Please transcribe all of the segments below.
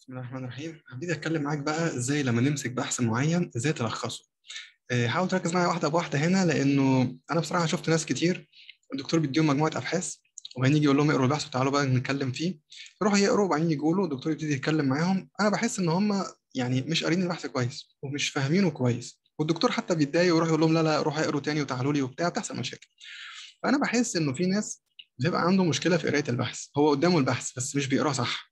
بسم الله الرحمن الرحيم هبتدي اتكلم معاك بقى ازاي لما نمسك بحث معين ازاي تلخصه آه، حاول تركز معايا واحده بواحده هنا لانه انا بصراحه شفت ناس كتير الدكتور بيديهم مجموعه ابحاث وبعدين يجي يقول لهم اقروا البحث وتعالوا بقى نتكلم فيه يروحوا يقروا وبعدين يجوا له الدكتور يبتدي يتكلم معاهم انا بحس ان هم يعني مش قارين البحث كويس ومش فاهمينه كويس والدكتور حتى بيتضايق ويروح يقول لهم لا لا روحوا اقروا تاني وتعالوا لي وبتاع بتحصل مشاكل فانا بحس انه في ناس بيبقى عنده مشكله في قرايه البحث هو قدامه البحث بس مش بيقراه صح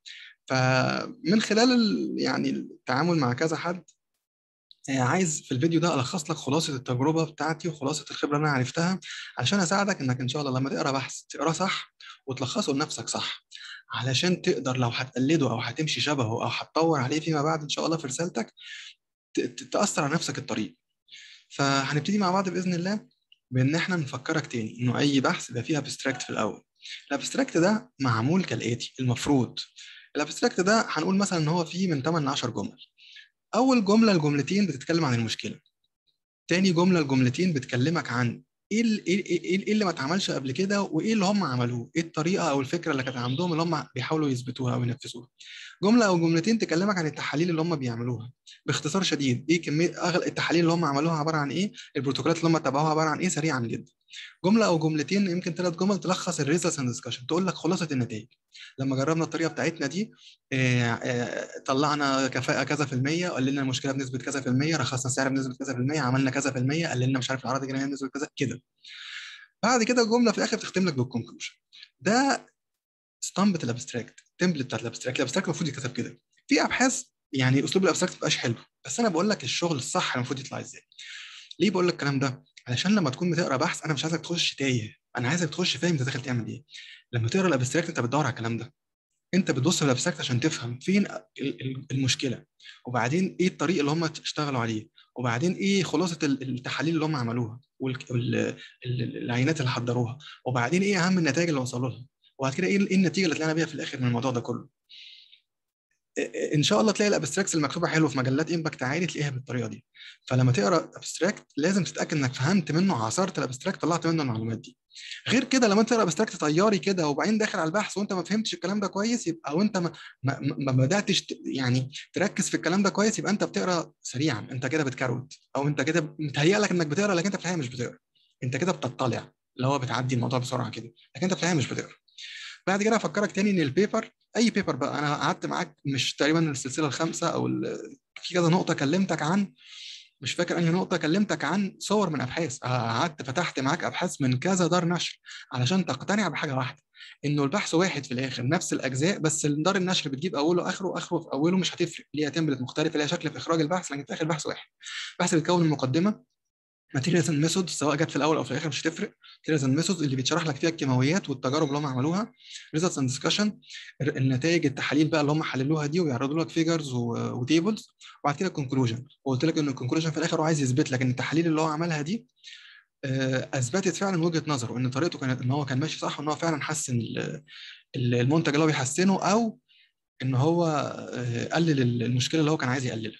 فمن خلال ال- يعني التعامل مع كذا حد آه، عايز في الفيديو ده الخص لك خلاصه التجربه بتاعتي وخلاصه الخبره اللي انا عرفتها علشان اساعدك انك ان شاء الله لما تقرا بحث تقراه صح وتلخصه لنفسك صح علشان تقدر لو هتقلده او هتمشي شبهه او هتطور عليه فيما بعد ان شاء الله في رسالتك ت- ت- تاثر على نفسك الطريق فهنبتدي مع بعض باذن الله بان احنا نفكرك تاني انه اي بحث يبقى فيه ابستراكت في الاول الابستراكت ده معمول كالاتي المفروض الابستراكت ده هنقول مثلا ان هو فيه من 8 ل 10 جمل اول جمله لجملتين بتتكلم عن المشكله تاني جمله لجملتين بتكلمك عن ايه ال- ايه ايه إيه- إيه اللي ما اتعملش قبل كده وايه اللي هم عملوه ايه الطريقه او الفكره اللي كانت عندهم اللي هم بيحاولوا يثبتوها او ينفذوها جمله او جملتين تكلمك عن التحاليل اللي هم بيعملوها باختصار شديد ايه كميه اغلب التحاليل اللي هم عملوها عباره عن ايه البروتوكولات اللي هم اتبعوها عباره عن ايه سريعا جدا جمله او جملتين يمكن ثلاث جمل تلخص الريزلتس اند ديسكشن تقول لك خلاصه النتائج لما جربنا الطريقه بتاعتنا دي آه، آه، طلعنا كفاءه كذا في الميه قللنا المشكله بنسبه كذا في الميه رخصنا السعر بنسبه كذا في الميه عملنا كذا في الميه قللنا مش عارف الاعراض الجانبيه بنسبه كذا كده بعد كده الجمله في الاخر بتختم لك بالكونكلوجن ده اسطمبه الابستراكت التمبلت بتاعت الابستراكت الابستراكت المفروض يتكتب كده في ابحاث يعني اسلوب الابستراكت مبقاش حلو بس انا بقول لك الشغل الصح المفروض يطلع ازاي ليه بقول لك الكلام ده علشان لما تكون بتقرا بحث انا مش عايزك تخش تايه انا عايزك تخش فاهم انت داخل تعمل ايه لما تقرا الابستراكت انت بتدور على الكلام ده انت بتبص في الابستراكت عشان تفهم فين ال- ال- المشكله وبعدين ايه الطريق اللي هم اشتغلوا عليه وبعدين ايه خلاصه ال- التحاليل اللي هم عملوها والعينات اللي حضروها وبعدين ايه اهم النتائج اللي وصلوا لها وبعد كده ايه إيه النتيجه اللي طلعنا بيها في الاخر من الموضوع ده كله ان شاء الله تلاقي الابستراكتس المكتوبه حلو في مجلات امباكت عالي تلاقيها بالطريقه دي فلما تقرا ابستراكت لازم تتاكد انك فهمت منه عصرت الابستراكت طلعت منه المعلومات دي غير كده لما انت تقرا ابستراكت طياري كده وبعدين داخل على البحث وانت ما فهمتش الكلام ده كويس يبقى او انت ما, ما, ما بداتش ت- يعني تركز في الكلام ده كويس يبقى انت بتقرا سريعا انت كده بتكروت او انت كده متهيأ لك انك بتقرا لكن انت في الحقيقه مش بتقرا انت كده بتطلع اللي هو بتعدي الموضوع بسرعه كده لكن انت في الحقيقه مش بتقرا بعد كده افكرك تاني ان البيبر اي بيبر بقى انا قعدت معاك مش تقريبا السلسله الخامسه او ال- في كذا نقطه كلمتك عن مش فاكر انهي نقطه كلمتك عن صور من ابحاث قعدت فتحت معاك ابحاث من كذا دار نشر علشان تقتنع بحاجه واحده انه البحث واحد في الاخر نفس الاجزاء بس دار النشر بتجيب اوله اخره واخره في اوله مش هتفرق ليها تمبلت مختلفه ليها شكل في اخراج البحث لكن في الاخر البحث واحد البحث بيتكون من مقدمه ماتيريالز اند ميثود سواء جت في الاول او في الاخر مش هتفرق ماتيريالز اند ميثود اللي بيتشرح لك فيها الكيماويات والتجارب اللي هم عملوها ريزلتس اند ديسكشن النتائج التحاليل بقى اللي هم حللوها دي ويعرضوا لك فيجرز وتيبلز وبعد كده الكونكلوجن وقلت لك ان الكونكلوجن في الاخر هو عايز يثبت لك ان التحاليل اللي هو عملها دي آه، اثبتت فعلا وجهه نظره ان طريقته كانت ان هو كان ماشي صح وان هو فعلا حسن ال- ال- المنتج اللي هو بيحسنه او ان هو آه، قلل المشكله اللي هو كان عايز يقللها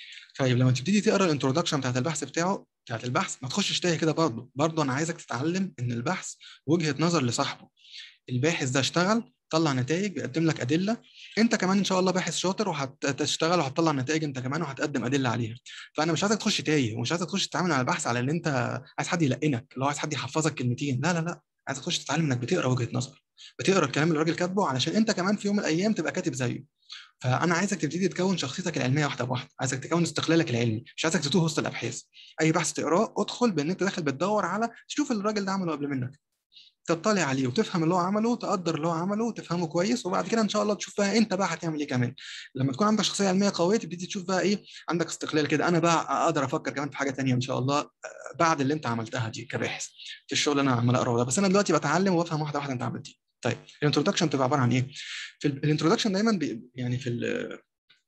طيب لما تبتدي تقرا الانترودكشن بتاعت البحث بتاعه بتاعت البحث ما تخشش تايه كده برضه برضه انا عايزك تتعلم ان البحث وجهه نظر لصاحبه الباحث ده اشتغل طلع نتائج بيقدم لك ادله انت كمان ان شاء الله باحث شاطر وهتشتغل وهتطلع نتائج انت كمان وهتقدم ادله عليها فانا مش عايزك تخش تايه ومش عايزك تخش تتعامل على البحث على ان انت عايز حد يلقنك اللي هو عايز حد يحفظك كلمتين لا لا لا عايزك تخش تتعلم انك بتقرا وجهه نظر بتقرا الكلام اللي الراجل كاتبه علشان انت كمان في يوم من الايام تبقى كاتب زيه فانا عايزك تبتدي تكون شخصيتك العلميه واحده بواحده عايزك تكون استقلالك العلمي مش عايزك تتوه وسط الابحاث اي بحث تقراه ادخل بان انت داخل بتدور على تشوف اللي الراجل ده عمله قبل منك تطلع عليه وتفهم اللي هو عمله تقدر اللي هو عمله وتفهمه كويس وبعد كده ان شاء الله تشوف بقى انت بقى هتعمل ايه كمان لما تكون عندك شخصيه علميه قويه تبتدي تشوف بقى ايه عندك استقلال كده انا بقى اقدر افكر كمان في حاجه تانية ان شاء الله آه، بعد اللي انت عملتها دي كباحث في الشغل اللي انا عمال اقراه ده بس انا دلوقتي بتعلم وبفهم واحده واحده انت عملت ايه طيب الانترودكشن بتبقى عباره عن ايه في الانترودكشن دايما بي يعني في ال-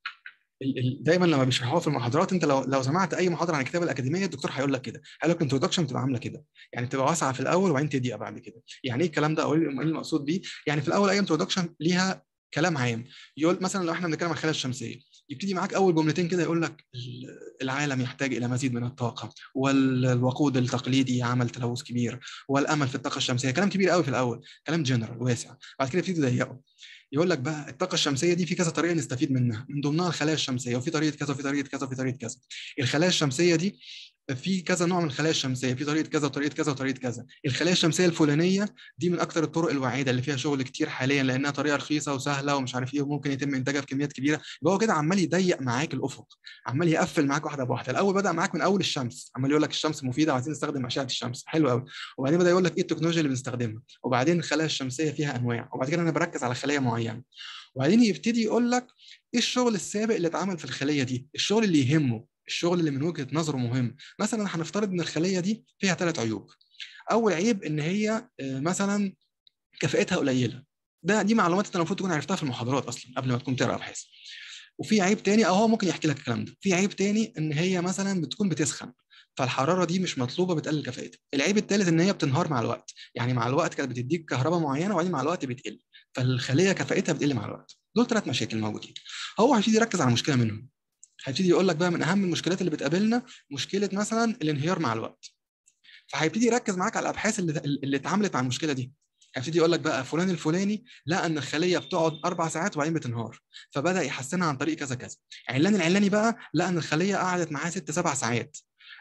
ال- ال- دايما لما بيشرحوها في المحاضرات انت لو لو سمعت اي محاضره عن الكتابه الاكاديميه الدكتور هيقول لك كده هيقول لك الانترودكشن بتبقى عامله كده يعني بتبقى واسعه في الاول وبعدين تضيق بعد كده يعني ايه الكلام ده او ايه المقصود بيه يعني في الاول اي انترودكشن ليها كلام عام يقول مثلا لو احنا بنتكلم عن الخلايا الشمسيه يبتدي معاك اول جملتين كده يقول لك العالم يحتاج الى مزيد من الطاقه والوقود التقليدي عمل تلوث كبير والامل في الطاقه الشمسيه كلام كبير قوي في الاول كلام جنرال واسع بعد كده يبتدي يضيقه يقول لك بقى الطاقه الشمسيه دي في كذا طريقه نستفيد منها من ضمنها الخلايا الشمسيه وفي طريقه كذا وفي طريقه كذا وفي طريقه كذا الخلايا الشمسيه دي في كذا نوع من الخلايا الشمسيه في طريقه كذا وطريقه كذا وطريقه كذا الخلايا الشمسيه الفلانيه دي من اكثر الطرق الوعيده اللي فيها شغل كتير حاليا لانها طريقه رخيصه وسهله ومش عارف ايه وممكن يتم انتاجها بكميات كبيره يبقى هو كده عمال يضيق معاك الافق عمال يقفل معاك واحده بواحده الاول بدا معاك من اول الشمس عمال يقول لك الشمس مفيده وعايزين نستخدم اشعه الشمس حلو قوي وبعدين بدا يقول لك ايه التكنولوجيا اللي بنستخدمها وبعدين الخلايا الشمسيه فيها انواع وبعد كده انا بركز على خليه معينه وبعدين يبتدي يقول لك ايه الشغل السابق اللي اتعمل في الخليه دي الشغل اللي يهمه الشغل اللي من وجهه نظره مهم مثلا هنفترض ان الخليه دي فيها ثلاث عيوب اول عيب ان هي مثلا كفاءتها قليله ده دي معلومات انت المفروض تكون عرفتها في المحاضرات اصلا قبل ما تكون تقرا ابحاث وفي عيب تاني او هو ممكن يحكي لك الكلام ده في عيب تاني ان هي مثلا بتكون بتسخن فالحراره دي مش مطلوبه بتقلل كفاءتها العيب الثالث ان هي بتنهار مع الوقت يعني مع الوقت كانت بتديك كهرباء معينه وبعدين مع الوقت بتقل فالخليه كفاءتها بتقل مع الوقت دول ثلاث مشاكل موجودين هو هيبتدي يركز على مشكله منهم هيبتدي يقول لك بقى من اهم المشكلات اللي بتقابلنا مشكله مثلا الانهيار مع الوقت فهيبتدي يركز معاك على الابحاث اللي اللي اتعملت مع المشكله دي هيبتدي يقول لك بقى فلان الفلاني لقى ان الخليه بتقعد اربع ساعات وبعدين بتنهار فبدا يحسنها عن طريق كذا كذا علان العلاني بقى لقى ان الخليه قعدت معاه ست سبع ساعات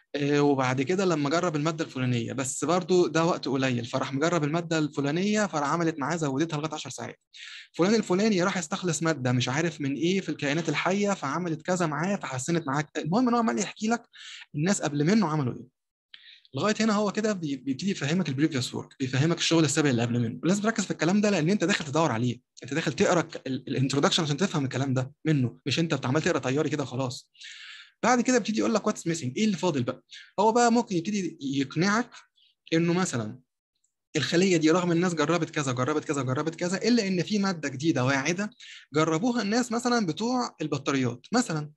وبعد كده لما جرب الماده الفلانيه بس برضو ده وقت قليل فراح مجرب الماده الفلانيه فراح عملت معاه زودتها لغايه 10 ساعات فلان الفلاني راح يستخلص ماده مش عارف من ايه في الكائنات الحيه فعملت كذا معاه فحسنت معاك المهم ان هو عمال يحكي لك الناس قبل منه عملوا ايه لغايه هنا هو كده بيبتدي يفهمك البريفيوس ورك بيفهمك الشغل السابق اللي قبل منه لازم تركز في الكلام ده لان انت داخل تدور عليه انت داخل تقرا الانترودكشن عشان تفهم الكلام ده منه مش انت عمال تقرا طياري كده خلاص بعد كده بيبتدي يقول لك واتس ميسنج ايه اللي فاضل بقى هو بقى ممكن يبتدي يقنعك انه مثلا الخليه دي رغم الناس جربت كذا جربت كذا جربت كذا الا ان في ماده جديده واعده جربوها الناس مثلا بتوع البطاريات مثلا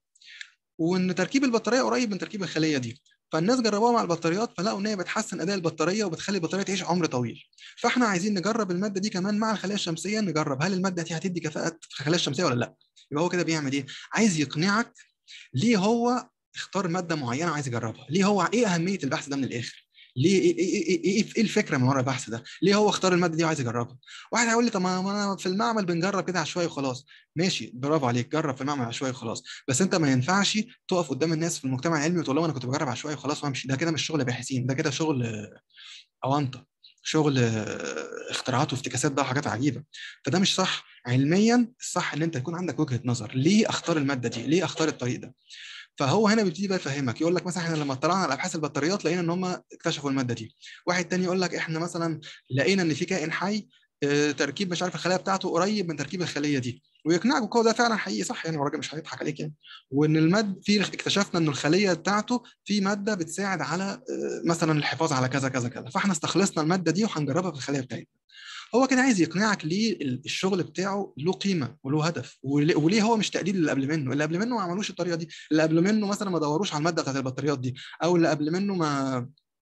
وان تركيب البطاريه قريب من تركيب الخليه دي فالناس جربوها مع البطاريات فلقوا ان هي بتحسن اداء البطاريه وبتخلي البطاريه تعيش عمر طويل فاحنا عايزين نجرب الماده دي كمان مع الخلايا الشمسيه نجرب هل الماده دي هتدي كفاءه في الخلايا الشمسيه ولا لا يبقى هو كده بيعمل ايه عايز يقنعك ليه هو اختار ماده معينه عايز يجربها ليه هو ايه اهميه البحث ده من الاخر ليه ايه ايه ايه, إيه, إيه الفكره من ورا البحث ده؟ ليه هو اختار الماده دي وعايز يجربها؟ واحد هيقول لي طب ما انا في المعمل بنجرب كده عشوائي وخلاص، ماشي برافو عليك جرب في المعمل عشوائي وخلاص، بس انت ما ينفعش تقف قدام الناس في المجتمع العلمي وتقول لهم انا كنت بجرب عشوائي وخلاص وامشي، ده كده مش شغل باحثين، ده كده شغل اونطه، شغل اختراعات وافتكاسات بقى وحاجات عجيبه، فده مش صح، علميا الصح ان انت يكون عندك وجهه نظر، ليه اختار الماده دي؟ ليه اختار الطريق ده؟ فهو هنا بيبتدي بقى يفهمك يقول لك مثلا احنا لما اطلعنا على ابحاث البطاريات لقينا ان هم اكتشفوا الماده دي واحد تاني يقول لك احنا مثلا لقينا ان في كائن حي تركيب مش عارف الخلايا بتاعته قريب من تركيب الخليه دي ويقنعك بقول ده فعلا حقيقي صح يعني الراجل مش هيضحك عليك يعني وان الماد في اكتشفنا ان الخليه بتاعته في ماده بتساعد على مثلا الحفاظ على كذا كذا كذا فاحنا استخلصنا الماده دي وهنجربها في الخليه بتاعتنا هو كان عايز يقنعك ليه الشغل بتاعه له قيمه وله هدف وليه هو مش تقليد اللي قبل منه اللي قبل منه ما عملوش الطريقه دي اللي قبل منه مثلا ما دوروش على الماده بتاعت البطاريات دي او اللي قبل منه ما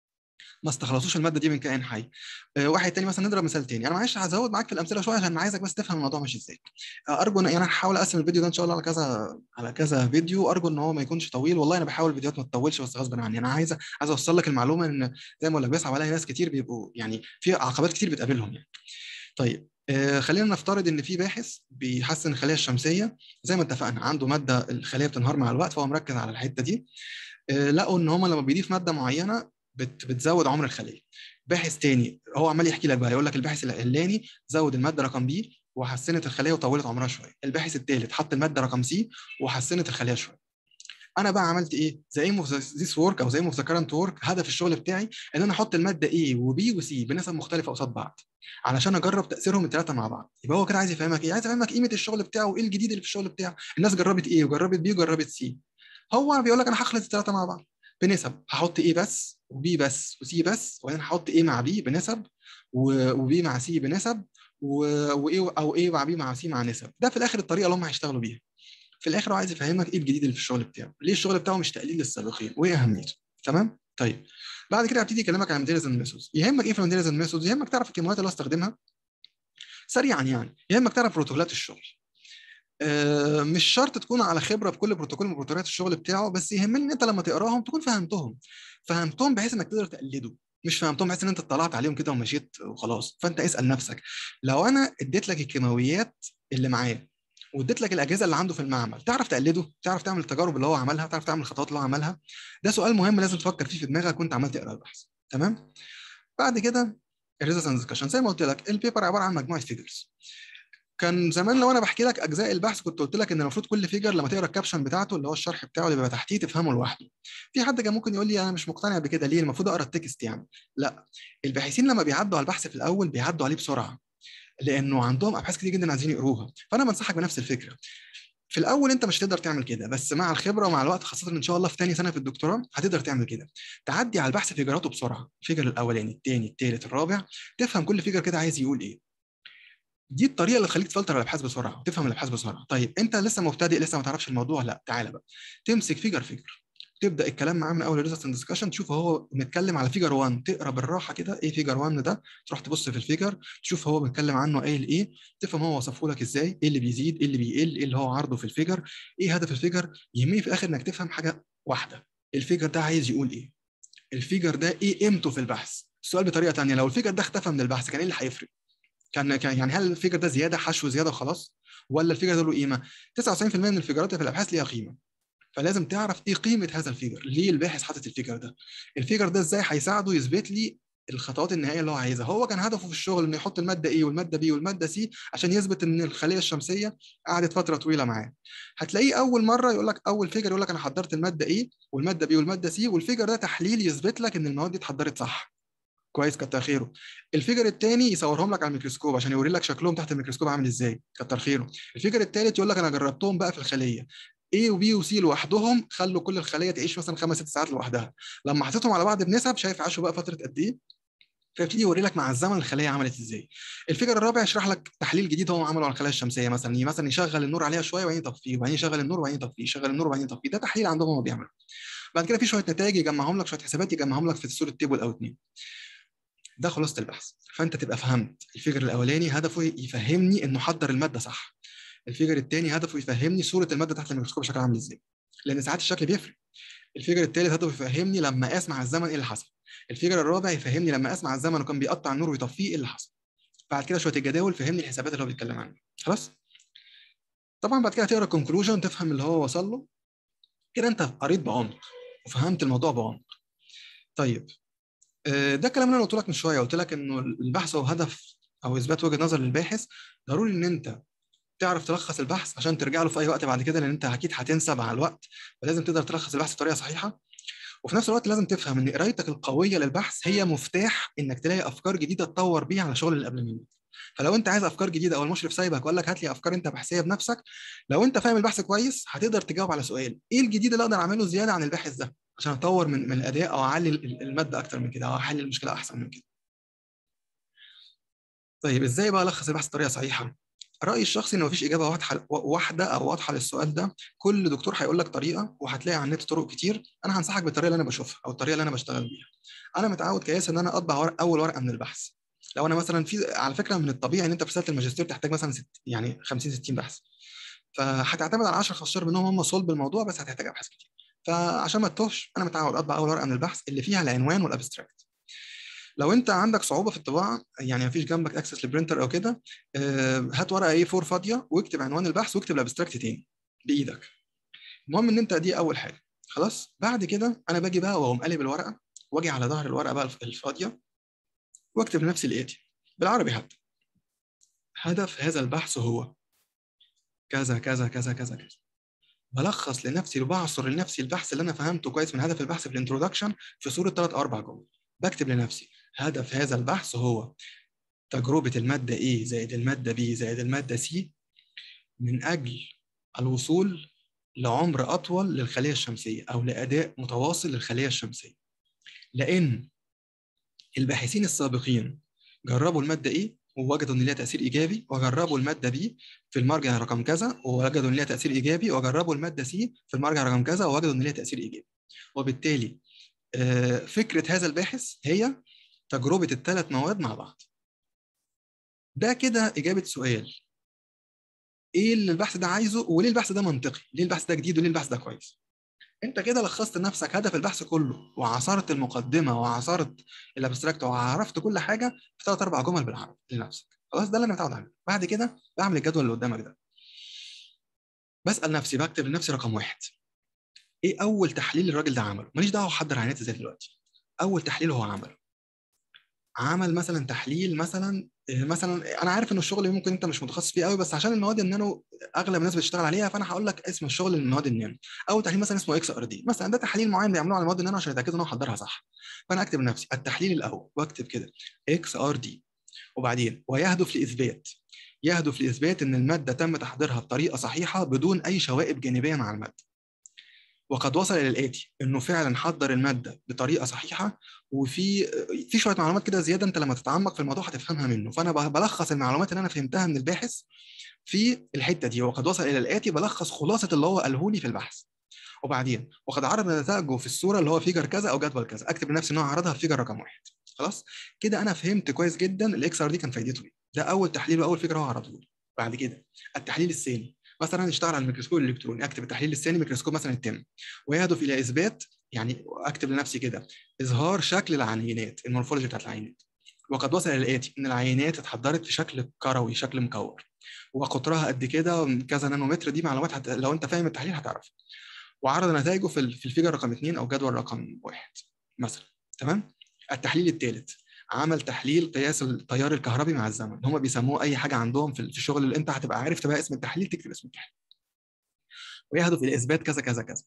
ما استخلصوش الماده دي من كائن حي واحد تاني مثلا نضرب مثال تاني انا معلش هزود معاك في الامثله شويه عشان عايزك بس تفهم الموضوع ماشي ازاي ارجو ان يعني انا هحاول اقسم الفيديو ده ان شاء الله على كذا على كذا فيديو ارجو ان هو ما يكونش طويل والله انا بحاول الفيديوهات ما تطولش بس غصب عني انا عايز عايز اوصل لك المعلومه ان زي ما بقول لك بيصعب عليا ناس كتير بيبقوا يعني في عقبات كتير بتقابلهم يعني طيب آه خلينا نفترض ان في باحث بيحسن الخلايا الشمسيه زي ما اتفقنا عنده ماده الخليه بتنهار مع الوقت فهو مركز على الحته دي آه لقوا ان هم لما بيضيف ماده معينه بت بتزود عمر الخليه باحث تاني هو عمال يحكي لك بقى يقول لك الباحث العلاني زود الماده رقم بي وحسنت الخليه وطولت عمرها شويه الباحث الثالث حط الماده رقم سي وحسنت الخليه شويه انا بقى عملت ايه زي ايم اوف ذيس ورك او زي ايم اوف ذا كرنت ورك هدف الشغل بتاعي ان انا احط الماده A وبي وسي بنسب مختلفه قصاد بعض علشان اجرب تاثيرهم الثلاثه مع بعض يبقى هو كده عايز يفهمك ايه عايز يفهمك قيمه الشغل بتاعه وايه الجديد اللي في الشغل بتاعه الناس جربت ايه وجربت بي وجربت سي هو بيقول لك انا هخلط الثلاثه مع بعض بنسب هحط ايه بس وبي بس وسي بس وبعدين هحط ايه مع بي بنسب وبي مع سي بنسب وايه او ايه مع بي مع سي مع نسب ده في الاخر الطريقه اللي هم هيشتغلوا بيها في الاخر هو عايز يفهمك ايه الجديد اللي في الشغل بتاعه ليه الشغل بتاعه مش تقليل للسابقين وايه اهميته تمام طيب بعد كده هبتدي اكلمك عن ميديريزن ميثودز يهمك ايه في الميديريزن ميثودز يهمك تعرف الكيماويات اللي استخدمها سريعا يعني يهمك تعرف بروتوكولات الشغل آه، مش شرط تكون على خبره بكل بروتوكول من بروتوكولات الشغل بتاعه بس يهمني ان انت لما تقراهم تكون فهمتهم فهمتهم بحيث انك تقدر تقلده مش فهمتهم بحيث ان انت اطلعت عليهم كده ومشيت وخلاص فانت اسال نفسك لو انا اديت لك الكيماويات اللي معاه واديت لك الاجهزه اللي عنده في المعمل تعرف تقلده تعرف تعمل التجارب اللي هو عملها تعرف تعمل الخطوات اللي هو عملها ده سؤال مهم لازم تفكر فيه في دماغك وانت عمال تقرا البحث تمام بعد كده الريزستنس ديسكشن زي ما قلت لك البيبر عباره عن مجموعه فيجرز كان زمان لو انا بحكي لك اجزاء البحث كنت قلت لك ان المفروض كل فيجر لما تقرا الكابشن بتاعته اللي هو الشرح بتاعه اللي بيبقى تحتيه تفهمه لوحده في حد كان ممكن يقول لي انا مش مقتنع بكده ليه المفروض اقرا التكست يعني لا الباحثين لما بيعدوا على البحث في الاول بيعدوا عليه بسرعه لانه عندهم ابحاث كتير جدا عايزين يقروها فانا بنصحك بنفس الفكره في الاول انت مش هتقدر تعمل كده بس مع الخبره ومع الوقت خاصه ان شاء الله في ثاني سنه في الدكتوراه هتقدر تعمل كده تعدي على البحث فيجراته بسرعه الفيجر الاولاني الثاني الثالث الرابع تفهم كل فيجر كده عايز يقول ايه دي الطريقه اللي تخليك تفلتر الابحاث بسرعه وتفهم الابحاث بسرعه طيب انت لسه مبتدئ لسه ما تعرفش الموضوع لا تعالى بقى تمسك فيجر فيجر تبدا الكلام معاه من اول ريزستنس ديسكشن تشوف هو متكلم على فيجر 1 تقرا بالراحه كده ايه فيجر 1 ده تروح تبص في الفيجر تشوف هو بيتكلم عنه قايل ايه تفهم هو وصفه لك ازاي ايه اللي بيزيد ايه اللي بيقل ايه اللي هو عرضه في الفيجر ايه هدف الفيجر يهمني في الاخر انك تفهم حاجه واحده الفيجر ده عايز يقول ايه الفيجر ده ايه قيمته في البحث السؤال بطريقه ثانيه لو الفيجر ده اختفى من البحث كان ايه اللي هيفرق كان كان يعني هل الفيجر ده زياده حشو زياده وخلاص ولا الفيجر ده له قيمه 99% من الفيجرات في الابحاث ليها قيمه فلازم تعرف ايه قيمه هذا الفيجر ليه الباحث حاطط الفيجر ده الفيجر ده ازاي هيساعده يثبت لي الخطوات النهائيه اللي هو عايزها هو كان هدفه في الشغل انه يحط الماده ايه والماده بي والماده سي عشان يثبت ان الخليه الشمسيه قعدت فتره طويله معاه هتلاقيه اول مره يقول لك اول فيجر يقول لك انا حضرت الماده ايه والماده بي والماده سي والفيجر ده تحليل يثبت لك ان المواد دي اتحضرت صح كويس كتر خيره الفيجر الثاني يصورهم لك على الميكروسكوب عشان يوري لك شكلهم تحت الميكروسكوب عامل ازاي كتر خيره الفيجر الثالث يقول لك انا جربتهم بقى في الخليه A وبي وسي لوحدهم خلوا كل الخليه تعيش مثلا خمس ست ساعات لوحدها لما حطيتهم على بعض بنسب شايف عاشوا بقى فتره قد ايه فيبتدي يوري لك مع الزمن الخليه عملت ازاي الفيجر الرابع يشرح لك تحليل جديد هو عمله على الخلايا الشمسيه مثلا مثلا يشغل النور عليها شويه وبعدين يطفيه وبعدين يشغل النور وبعدين يطفيه يشغل النور وبعدين يطفيه ده تحليل عندهم هم بيعملوا بعد كده في شويه نتائج يجمعهم لك شويه حسابات يجمعهم لك في صوره تيبل او اثنين ده خلاصه البحث فانت تبقى فهمت الفيجر الاولاني هدفه يفهمني انه حضر الماده صح الفيجر الثاني هدفه يفهمني صوره الماده تحت الميكروسكوب شكلها عامل ازاي لان ساعات الشكل بيفرق الفيجر الثالث هدفه يفهمني لما اسمع الزمن ايه اللي حصل الفيجر الرابع يفهمني لما اسمع الزمن وكان بيقطع النور ويطفيه ايه اللي حصل بعد كده شويه الجداول فهمني الحسابات اللي هو بيتكلم عنها خلاص طبعا بعد كده هتقرا الكونكلوجن تفهم اللي هو وصل له كده انت قريت بعمق وفهمت الموضوع بعمق طيب ده الكلام اللي انا قلت لك من شويه قلت لك انه البحث هو هدف او اثبات وجهه نظر للباحث ضروري ان انت تعرف تلخص البحث عشان ترجع له في اي وقت بعد كده لان انت اكيد هتنسى مع الوقت فلازم تقدر تلخص البحث بطريقه صحيحه وفي نفس الوقت لازم تفهم ان قرايتك القويه للبحث هي مفتاح انك تلاقي افكار جديده تطور بيها على شغل اللي قبل منك فلو انت عايز افكار جديده او المشرف سايبك وقال لك هات لي افكار انت بحثيه بنفسك لو انت فاهم البحث كويس هتقدر تجاوب على سؤال ايه الجديد اللي اقدر اعمله زياده عن الباحث ده عشان اطور من من الاداء او اعلي الماده اكتر من كده او احل المشكله احسن من كده طيب ازاي بقى الخص البحث بطريقه صحيحه رايي الشخصي ان مفيش اجابه واضحه واحده او واضحه للسؤال ده كل دكتور هيقول لك طريقه وهتلاقي على النت طرق كتير انا هنصحك بالطريقه اللي انا بشوفها او الطريقه اللي انا بشتغل بيها انا متعود كياس ان انا اطبع ورق اول ورقه من البحث لو انا مثلا في على فكره من الطبيعي ان انت في رساله الماجستير تحتاج مثلا ست يعني 50 60 بحث فهتعتمد على 10 15 منهم هم صلب الموضوع بس هتحتاج ابحاث كتير فعشان ما تتوهش انا متعود اطبع اول ورقه من البحث اللي فيها العنوان والابستراكت لو انت عندك صعوبه في الطباعه يعني مفيش جنبك اكسس لبرنتر او كده هات ورقه اي 4 فاضيه واكتب عنوان البحث واكتب الابستراكت تاني بايدك المهم ان انت دي اول حاجه خلاص بعد كده انا باجي بقى واقوم قلب الورقه واجي على ظهر الورقه بقى الفاضيه واكتب لنفسي الاتي بالعربي حتى هدف هذا البحث هو كذا كذا كذا كذا كذا بلخص لنفسي وبعصر لنفسي البحث اللي انا فهمته كويس من هدف البحث في الانترودكشن في صوره ثلاث او اربع جمل بكتب لنفسي هدف هذا البحث هو تجربة المادة A زائد المادة B زائد المادة C من أجل الوصول لعمر أطول للخلية الشمسية أو لأداء متواصل للخلية الشمسية لأن الباحثين السابقين جربوا المادة A ووجدوا ان ليها تاثير ايجابي وجربوا الماده بي في المرجع رقم كذا ووجدوا ان ليها تاثير ايجابي وجربوا الماده سي في المرجع رقم كذا ووجدوا ان ليها تاثير ايجابي وبالتالي فكره هذا الباحث هي تجربه الثلاث مواد مع بعض ده كده اجابه سؤال ايه اللي البحث ده عايزه وليه البحث ده منطقي ليه البحث ده جديد وليه البحث ده كويس انت كده لخصت لنفسك هدف البحث كله وعصرت المقدمه وعصرت الابستراكت وعرفت كل حاجه في ثلاث اربع جمل بالعربي لنفسك خلاص ده اللي انا متعود عليه بعد كده بعمل الجدول اللي قدامك ده بسال نفسي بكتب لنفسي رقم واحد ايه اول تحليل الراجل ده عمله ماليش دعوه حضر عينات ازاي دلوقتي اول تحليل هو عمله عمل مثلا تحليل مثلا مثلا انا عارف ان الشغل ممكن انت مش متخصص فيه قوي بس عشان المواد النانو اغلب الناس بتشتغل عليها فانا هقول لك اسم الشغل للمواد النانو اول تحليل مثلا اسمه اكس ار دي مثلا ده تحليل معين بيعملوه على المواد النانو عشان يتاكدوا ان هو حضرها صح فانا اكتب لنفسي التحليل الاول واكتب كده اكس ار دي وبعدين ويهدف لاثبات يهدف لاثبات ان الماده تم تحضيرها بطريقه صحيحه بدون اي شوائب جانبيه مع الماده وقد وصل الى الاتي انه فعلا حضر الماده بطريقه صحيحه وفي في شويه معلومات كده زياده انت لما تتعمق في الموضوع هتفهمها منه فانا بلخص المعلومات اللي انا فهمتها من الباحث في الحته دي وقد وصل الى الاتي بلخص خلاصه اللي هو قاله لي في البحث وبعدين وقد عرض نتائجه في الصوره اللي هو فيجر كذا او جدول كذا اكتب لنفسي ان هو عرضها في فيجر رقم واحد خلاص كده انا فهمت كويس جدا الاكس ار دي كان فايدته ايه ده اول تحليل واول فكره هو عرضه لي بعد كده التحليل الثاني مثلا اشتغل على الميكروسكوب الالكتروني اكتب التحليل الثاني ميكروسكوب مثلا التم ويهدف الى اثبات يعني اكتب لنفسي كده اظهار شكل العينات المورفولوجي بتاعت العينات وقد وصل الى الاتي ان العينات اتحضرت في شكل كروي شكل مكور وقطرها قد كده كذا نانومتر دي معلومات حت... لو انت فاهم التحليل هتعرف وعرض نتائجه في في الفيجر رقم اثنين او جدول رقم واحد مثلا تمام التحليل الثالث عمل تحليل قياس التيار الكهربي مع الزمن هم بيسموه اي حاجه عندهم في الشغل اللي انت هتبقى عارف تبقى اسم التحليل تكتب اسم التحليل ويهدف الى اثبات كذا كذا كذا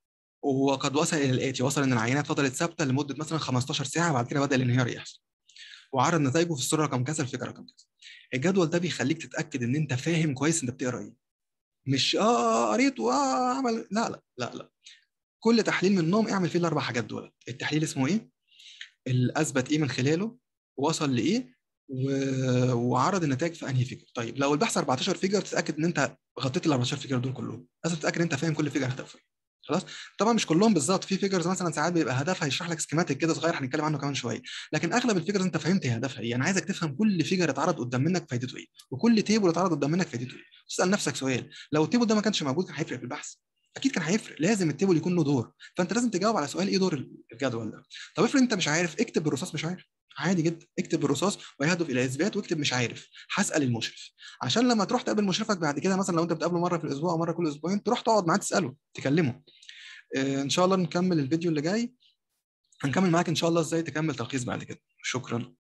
وقد وصل الى الاتي وصل ان العينات فضلت ثابته لمده مثلا 15 ساعه بعد كده بدا الانهيار يحصل وعرض نتائجه في الصوره رقم كذا الفكره رقم كذا الجدول ده بيخليك تتاكد ان انت فاهم كويس انت بتقرا ايه مش اه قريت واه عمل لا لا لا لا كل تحليل منهم اعمل فيه الاربع حاجات دول التحليل اسمه ايه اللي اثبت ايه من خلاله وصل لايه و... وعرض النتائج في انهي فيجر طيب لو البحث 14 فيجر تتاكد ان انت غطيت ال 14 فيجر دول كلهم لازم تتاكد ان انت فاهم كل فيجر هدفه خلاص طبعا مش كلهم بالظبط في فيجرز مثلا ساعات بيبقى هدفها يشرح لك سكيماتيك كده صغير هنتكلم عنه كمان شويه لكن اغلب الفيجرز انت فهمت هي هدفها ايه انا عايزك تفهم كل فيجر اتعرض قدام منك فايدته ايه وكل تيبل اتعرض قدام منك فايدته ايه تسال نفسك سؤال لو التيبل ده ما كانش موجود كان هيفرق في البحث اكيد كان هيفرق لازم التيبل يكون له دور فانت لازم تجاوب على سؤال ايه دور الجدول ده طب افرض انت مش عارف اكتب بالرصاص مش عارف عادي جدا اكتب بالرصاص ويهدف الى اثبات واكتب مش عارف هسال المشرف عشان لما تروح تقابل مشرفك بعد كده مثلا لو انت بتقابله مره في الاسبوع او مره كل اسبوعين تروح تقعد معاه تساله تكلمه ان شاء الله نكمل الفيديو اللي جاي هنكمل معاك ان شاء الله ازاي تكمل تلخيص بعد كده شكرا